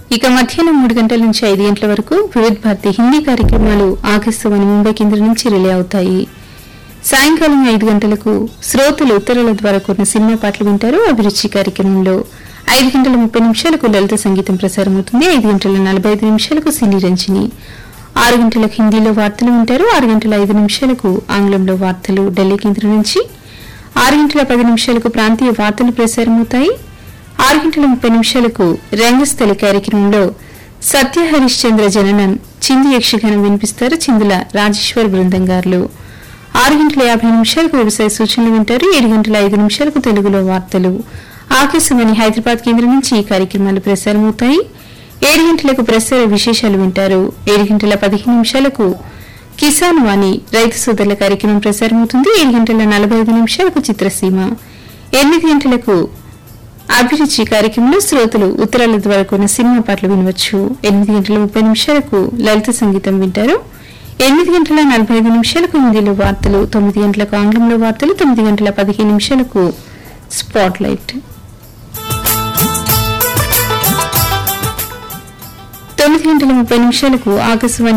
ఇక మధ్యాహ్నం మూడు గంటల నుంచి ఐదు గంటల వరకు వివిధ భారతి హిందీ కార్యక్రమాలు ఆకాశవాణి ముంబై కేంద్రం నుంచి రిలే అవుతాయి సాయంకాలం ఐదు గంటలకు శ్రోతలు ఉత్తరాల ద్వారా కొన్ని సినిమా పాటలు వింటారు అభిరుచి కార్యక్రమంలో ఐదు గంటల ముప్పై నిమిషాలకు లలిత సంగీతం ప్రసారం అవుతుంది ఐదు గంటల నలభై ఐదు నిమిషాలకు సినీ రంజని ఆరు గంటలకు హిందీలో వార్తలు వింటారు ఆరు గంటల ఐదు నిమిషాలకు ఆంగ్లంలో వార్తలు ఢిల్లీ కేంద్రం నుంచి ఆరు గంటల పది నిమిషాలకు ప్రాంతీయ వార్తలు ప్రసారమవుతాయి ఆరు గంటల ముప్పై నిమిషాలకు రంగస్థలి కార్యక్రమంలో సత్య హరిశ్చంద్ర జననం చింది యక్షగానం వినిపిస్తారు చిందుల రాజేశ్వర్ బృందం గారు ఆరు గంటల యాభై నిమిషాలకు వ్యవసాయ సూచనలు వింటారు ఏడు గంటల ఐదు నిమిషాలకు తెలుగులో వార్తలు ఆకాశవాణి హైదరాబాద్ కేంద్రం నుంచి ఈ కార్యక్రమాలు ప్రసారమవుతాయి ఏడు గంటలకు ప్రసార విశేషాలు వింటారు ఏడు గంటల పదిహేను నిమిషాలకు కిసాన్ వాణి రైతు సోదరుల కార్యక్రమం ప్రసారమవుతుంది ఏడు గంటల నలభై ఐదు నిమిషాలకు చిత్రసీమ ఎనిమిది గంటలకు అభిరుచి కార్యక్రమంలో శ్రోతలు ఉత్తరాల ద్వారా కొన్ని సినిమా పాటలు వినవచ్చు ఎనిమిది గంటల ముప్పై నిమిషాలకు లలిత సంగీతం వింటారు ఎనిమిది గంటల నలభై ఐదు నిమిషాలకు హిందీలో వార్తలు తొమ్మిది గంటలకు ఆంగ్లంలో వార్తలు తొమ్మిది గంటల పదిహేను నిమిషాలకు స్పాట్ లైట్ తొమ్మిది గంటల ముప్పై నిమిషాలకు ఆకాశవాణి